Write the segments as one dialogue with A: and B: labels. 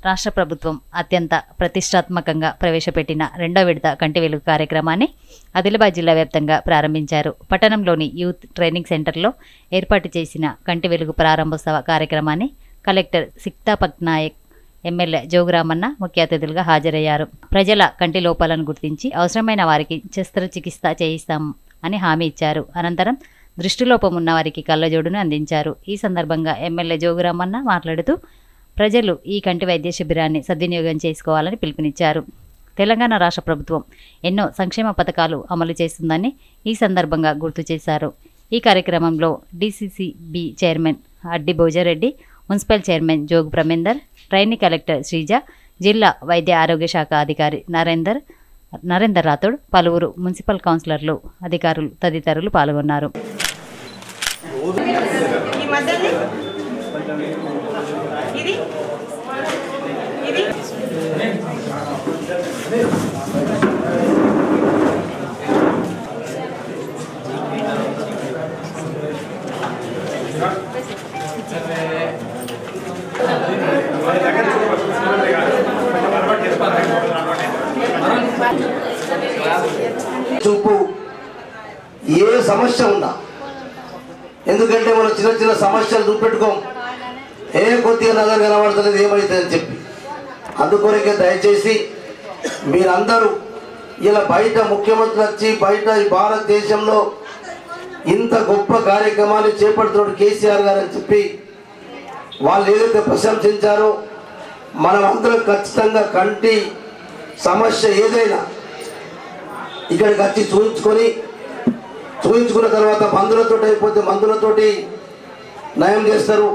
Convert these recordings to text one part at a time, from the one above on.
A: రాష్ట్ర ప్రభుత్వం అత్యంత ప్రతిష్టాత్మకంగా ప్రవేశపెట్టిన రెండో విడత కంటి వెలుగు కార్యక్రమాన్ని ఆదిలాబాద్ జిల్లా వ్యాప్తంగా ప్రారంభించారు పట్టణంలోని యూత్ ట్రైనింగ్ సెంటర్లో ఏర్పాటు చేసిన కంటి వెలుగు ప్రారంభోత్సవ కార్యక్రమాన్ని కలెక్టర్ సిక్తా పట్నాయక్ ఎమ్మెల్యే జోగురామన్న ముఖ్య అతిథులుగా హాజరయ్యారు ప్రజల కంటి లోపాలను గుర్తించి అవసరమైన వారికి శస్త్రచికిత్స చేయిస్తాం అని హామీ ఇచ్చారు అనంతరం దృష్టిలోపం ఉన్న వారికి కళ్ళజోడును అందించారు ఈ సందర్భంగా ఎమ్మెల్యే జోగురామన్న మాట్లాడుతూ ప్రజలు ఈ కంటి వైద్య శిబిరాన్ని సద్వినియోగం చేసుకోవాలని పిలుపునిచ్చారు తెలంగాణ రాష్ట్ర ప్రభుత్వం ఎన్నో సంక్షేమ పథకాలు అమలు చేస్తుందని ఈ సందర్భంగా గుర్తు చేశారు ఈ కార్యక్రమంలో DCCB chairman Addi Bhoja Reddy municipal chairman Jogu Premender training collector Srija జిల్లా వైద్య ఆరోగ్య శాఖ అధికారి నరేందర్ నరేందర్ రాథోడ్ పలువురు మున్సిపల్ కౌన్సిలర్లు అధికారులు తదితరులు పాల్గొన్నారు
B: ఈ మధ్యలో ఇది ఇది
C: చూపు ఏ సమస్య ఉందా ఎందుకంటే మనం చిన్న చిన్న సమస్యలు చూపెట్టుకోం ఏ కొద్దిగా నగర కనబడతలేదు ఏమవుతుందని చెప్పి అందుకొరకే దయచేసి మీరందరూ ఇలా బయట ముఖ్యమంత్రి వచ్చి బయట ఈ భారతదేశంలో ఇంత గొప్ప కార్యక్రమాలు చేపడుతున్నాడు కేసీఆర్ గారు అని చెప్పి వాళ్ళు ఏదైతే ప్రశంసించారో మనం అందరం ఖచ్చితంగా కంటి సమస్య ఏదైనా ఇక్కడికి వచ్చి చూపించుకొని చూపించుకున్న తర్వాత మందులతో అయిపోతే మందులతోటి నయం చేస్తారు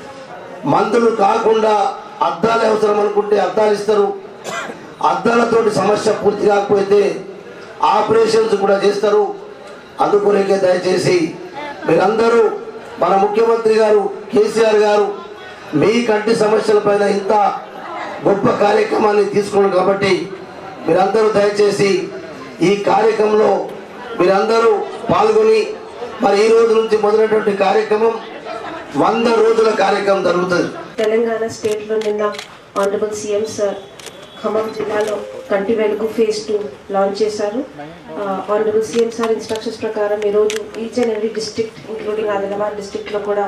C: మందులు కాకుండా అద్దాలు అవసరం అనుకుంటే అద్దాలు ఇస్తారు అద్దాలతోటి సమస్య పూర్తి కాకపోతే ఆపరేషన్స్ కూడా చేస్తారు అందుకొరకే దయచేసి మీరందరూ మన ముఖ్యమంత్రి గారు కేసీఆర్ గారు మీ కంటి సమస్యల పైన ఇంత గొప్ప కార్యక్రమాన్ని తీసుకున్నారు కాబట్టి మీరందరూ దయచేసి ఈ కార్యక్రమంలో మీరందరూ పాల్గొని మరి ఈ రోజు నుంచి మొదలైనటువంటి కార్యక్రమం వంద రోజుల కార్యక్రమం జరుగుతుంది
D: తెలంగాణ స్టేట్లో నిన్న ఆనరబుల్ సీఎం సార్ ఖమ్మం జిల్లాలో Kanti Velugu phase two launch చేశారు ఆనరబుల్ సీఎం సార్ ఇన్స్ట్రక్షన్స్ ప్రకారం ఈరోజు each and every district including Adilabad డిస్ట్రిక్ట్లో కూడా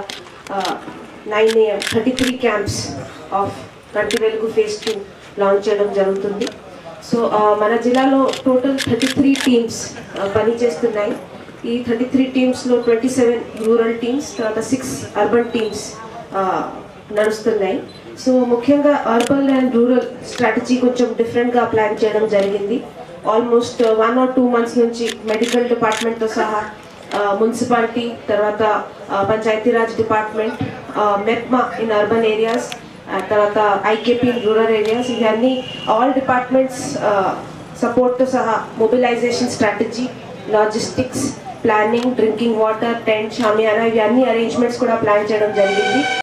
D: nine AM thirty three camps of Kanti Velugu phase two launch చేయడం జరుగుతుంది సో మన జిల్లాలో టోటల్ థర్టీ త్రీ టీమ్స్ పని చేస్తున్నాయి ఈ థర్టీ త్రీ టీమ్స్లో ట్వంటీ సెవెన్ రూరల్ టీమ్స్ తర్వాత సిక్స్ అర్బన్ టీమ్స్ నడుస్తున్నాయి సో ముఖ్యంగా అర్బన్ అండ్ రూరల్ స్ట్రాటజీ కొంచెం డిఫరెంట్గా ప్లాన్ చేయడం జరిగింది almost one or two months నుంచి మెడికల్ డిపార్ట్మెంట్తో సహా మున్సిపాలిటీ తర్వాత Panchayati Raj department MEPMA in urban areas తర్వాత ఐకేపీ ఇన్ రూరల్ ఏరియాస్ ఇవన్నీ ఆల్ డిపార్ట్మెంట్స్ సపోర్ట్తో సహా mobilisation strategy logistics planning drinking water tent shamiana ఇవన్నీ అరేంజ్మెంట్స్ కూడా ప్లాన్ చేయడం జరిగింది